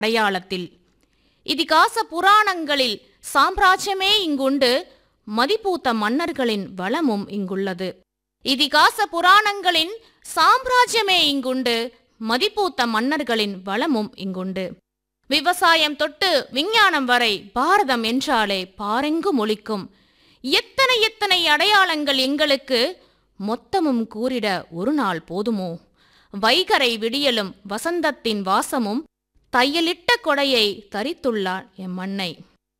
அடையாளத்தில் இதிகாச புராணங்களில் சாம்ராஜ்யமே இங்குண்டு மதிப்பூத்த மன்னர்களின் வளமும் இங்குள்ளது இதிகாச புராணங்களின் சாம்ராஜ்யமே இங்குண்டு மதிப்பூத்த மன்னர்களின் வளமும் இங்குண்டு விவசாயம் தொட்டு விஞ்ஞானம் வரை பாரதம் என்றாலே பாரெங்கும் ஒலிக்கும் எத்தனை எத்தனை அடையாளங்கள் எங்களுக்கு மொத்தமும் கூறிட ஒரு நாள் போதுமோ வைகரை விடியலும் வசந்தத்தின் வாசமும் தையலிட்ட கொடையை தரித்துள்ளார் எம் மண்ணை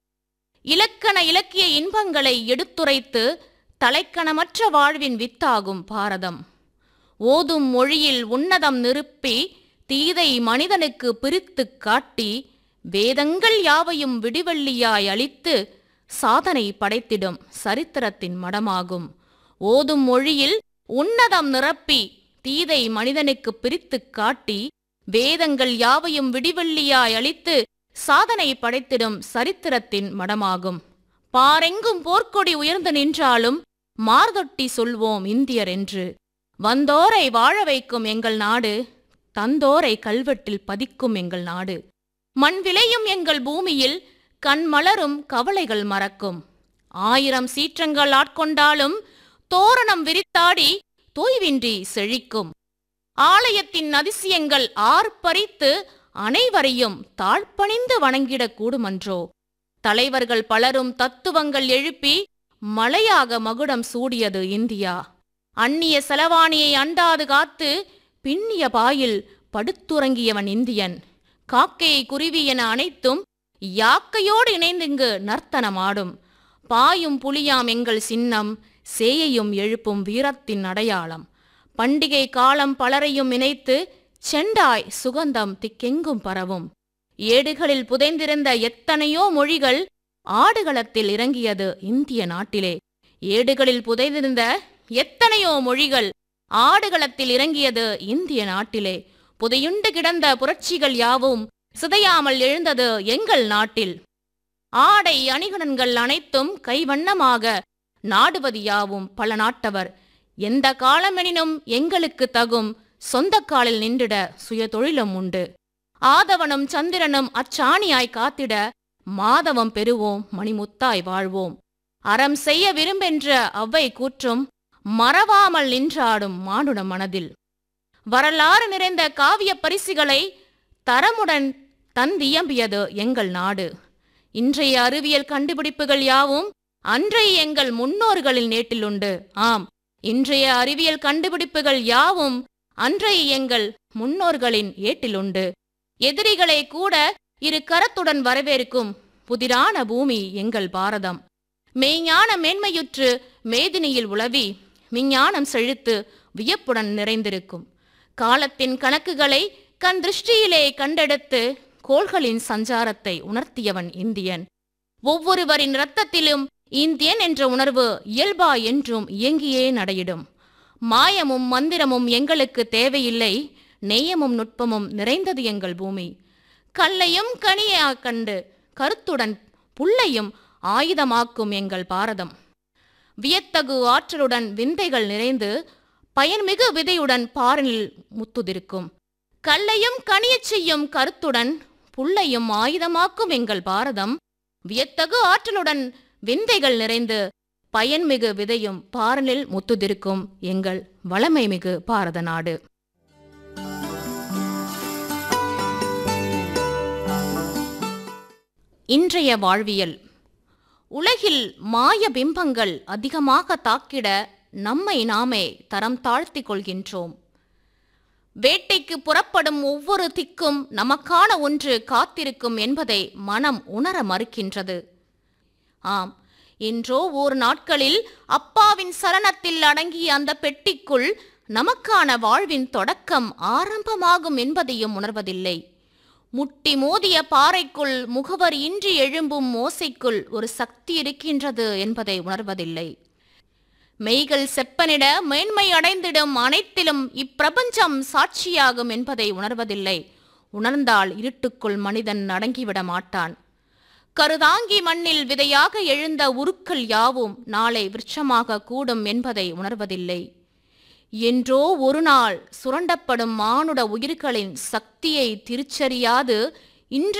இலக்கண இலக்கிய இன்பங்களை எடுத்துரைத்து தலைக்கணமற்ற வாழ்வின் வித்தாகும் பாரதம் ஓதும் மொழியில் உன்னதம் நிறுப்பி தீதை மனிதனுக்கு பிரித்துக் காட்டி வேதங்கள் யாவையும் விடிவெள்ளியாய் அளித்து சாதனை படைத்திடும் சரித்திரத்தின் மடமாகும் ஓதும் மொழியில் உன்னதம் நிரப்பி தீதை மனிதனுக்கு பிரித்துக் காட்டி வேதங்கள் யாவையும் விடிவெள்ளியாய் அளித்து சாதனை படைத்திடும் சரித்திரத்தின் மடமாகும் பாரெங்கும் போர்க்கொடி உயர்ந்து நின்றாலும் மார்தொட்டி சொல்வோம் இந்தியர் என்று வந்தோரை வாழ வைக்கும் எங்கள் நாடு தந்தோரை கல்வெட்டில் பதிக்கும் எங்கள் நாடு மண் விளையும் எங்கள் பூமியில் கண் மலரும் கவலைகள் மறக்கும் ஆயிரம் சீற்றங்கள் ஆட்கொண்டாலும் தோரணம் விரித்தாடி தொய்வின்றி செழிக்கும் ஆலயத்தின் அதிசயங்கள் ஆர்ப்பரித்து அனைவரையும் தாழ்பணிந்து வணங்கிடக் கூடுமன்றோ தலைவர்கள் பலரும் தத்துவங்கள் எழுப்பி மலையாக மகுடம் சூடியது இந்தியா அந்நிய செலவாணியை அண்டாது காத்து பின்னிய பாயில் படுத்துறங்கியவன் இந்தியன் காக்கை குருவி என அனைத்தும் யாக்கையோடு இணைந்திங்கு நர்த்தனமாடும் பாயும் புலியாம் எங்கள் சின்னம் சேயையும் எழுப்பும் வீரத்தின் அடையாளம் பண்டிகை காலம் பலரையும் இணைத்து செண்டாய் சுகந்தம் திக்கெங்கும் பரவும் ஏடுகளில் புதைந்திருந்த எத்தனையோ மொழிகள் ஆடுகளத்தில் இறங்கியது இந்திய நாட்டிலே ஏடுகளில் புதைந்திருந்த எத்தனையோ மொழிகள் ஆடுகளத்தில் இறங்கியது இந்திய நாட்டிலே புதையுண்டு கிடந்த புரட்சிகள் யாவும் சிதையாமல் எழுந்தது எங்கள் நாட்டில் ஆடை அணிகலன்கள் அனைத்தும் கைவண்ணமாக நாடுவது யாவும் பல நாட்டவர் எந்த காலமெனினும் எங்களுக்கு தகும் சொந்த காலில் நின்றிட சுய தொழிலும் உண்டு ஆதவனும் சந்திரனும் அச்சாணியாய் காத்திட மாதவம் பெறுவோம் மணிமுத்தாய் வாழ்வோம் அறம் செய்ய விரும்பென்ற அவ்வை கூற்றும் மறவாமல் நின்றாடும் மானுட மனதில் வரலாறு நிறைந்த காவிய பரிசுகளை தரமுடன் தந்தியம்பியது எங்கள் நாடு இன்றைய அறிவியல் கண்டுபிடிப்புகள் யாவும் அன்றைய எங்கள் முன்னோர்களின் நேட்டிலுண்டு ஆம் இன்றைய அறிவியல் கண்டுபிடிப்புகள் யாவும் அன்றைய எங்கள் முன்னோர்களின் ஏட்டிலுண்டு எதிரிகளை கூட இரு கரத்துடன் வரவேற்கும் புதிரான பூமி எங்கள் பாரதம் மெய்ஞான மேன்மையுற்று மேதினியில் உளவி விஞ்ஞானம் செழித்து வியப்புடன் நிறைந்திருக்கும் காலத்தின் கணக்குகளை கண் திருஷ்டியிலே கண்டெடுத்து கோள்களின் சஞ்சாரத்தை உணர்த்தியவன் இந்தியன் ஒவ்வொருவரின் இரத்தத்திலும் இந்தியன் என்ற உணர்வு இயல்பா என்றும் இயங்கியே நடையிடும் மாயமும் மந்திரமும் எங்களுக்கு தேவையில்லை நேயமும் நுட்பமும் நிறைந்தது எங்கள் பூமி கல்லையும் கனியா கண்டு கருத்துடன் புல்லையும் ஆயுதமாக்கும் எங்கள் பாரதம் வியத்தகு ஆற்றலுடன் விந்தைகள் நிறைந்து பயன்மிகு விதையுடன் பாரினில் முத்துதிருக்கும் கல்லையும் கனியச் செய்யும் கருத்துடன் புல்லையும் ஆயுதமாக்கும் எங்கள் பாரதம் வியத்தகு ஆற்றலுடன் விந்தைகள் நிறைந்து பயன்மிகு விதையும் பாரனில் முத்துதிருக்கும் எங்கள் வளமைமிகு பாரத நாடு இன்றைய வாழ்வியல் உலகில் மாய பிம்பங்கள் அதிகமாக தாக்கிட நம்மை நாமே தரம் தாழ்த்திக் கொள்கின்றோம் வேட்டைக்கு புறப்படும் ஒவ்வொரு திக்கும் நமக்கான ஒன்று காத்திருக்கும் என்பதை மனம் உணர மறுக்கின்றது ஆம் என்றோ ஓர் நாட்களில் அப்பாவின் சரணத்தில் அடங்கிய அந்த பெட்டிக்குள் நமக்கான வாழ்வின் தொடக்கம் ஆரம்பமாகும் என்பதையும் உணர்வதில்லை முட்டி மோதிய பாறைக்குள் முகவர் இன்றி எழும்பும் ஓசைக்குள் ஒரு சக்தி இருக்கின்றது என்பதை உணர்வதில்லை மெய்கள் செப்பனிட மேன்மை அடைந்திடும் அனைத்திலும் இப்பிரபஞ்சம் சாட்சியாகும் என்பதை உணர்வதில்லை உணர்ந்தால் இருட்டுக்குள் மனிதன் அடங்கிவிட மாட்டான் கருதாங்கி மண்ணில் விதையாக எழுந்த உருக்கள் யாவும் நாளை விருட்சமாக கூடும் என்பதை உணர்வதில்லை என்றோ ஒரு நாள் சுரண்டப்படும் மானுட உயிர்களின் சக்தியை திருச்சறியாது இன்று